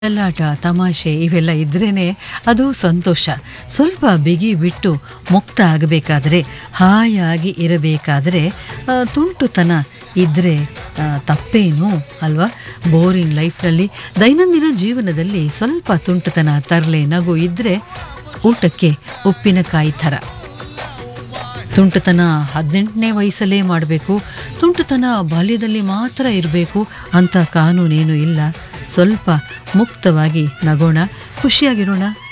ಗಲಾಟ ತಮಾಷೆ ಇವೆಲ್ಲ ಇದ್ರೇ ಅದು ಸಂತೋಷ ಸ್ವಲ್ಪ ಬಿಗಿ ಬಿಟ್ಟು ಮುಕ್ತ ಆಗಬೇಕಾದ್ರೆ ಹಾಯಾಗಿ ಇರಬೇಕಾದ್ರೆ ಆ, ತುಂಟುತನ ಇದ್ದರೆ ತಪ್ಪೇನು ಅಲ್ವಾ ಬೋರಿಂಗ್ ಲೈಫ್ನಲ್ಲಿ ದೈನಂದಿನ ಜೀವನದಲ್ಲಿ ಸ್ವಲ್ಪ ತುಂಟುತನ ತರಲೆ ನಗು ಇದ್ದರೆ ಊಟಕ್ಕೆ ಉಪ್ಪಿನಕಾಯಿ ಥರ ತುಂಟುತನ ಹದಿನೆಂಟನೇ ವಯಸ್ಸಲ್ಲೇ ಮಾಡಬೇಕು ತುಂಟುತನ ಬಾಲ್ಯದಲ್ಲಿ ಮಾತ್ರ ಇರಬೇಕು ಅಂತ ಕಾನೂನೇನು ಇಲ್ಲ ಸ್ವಲ್ಪ ಮುಕ್ತವಾಗಿ ನಗೋಣ ಖುಷಿಯಾಗಿರೋಣ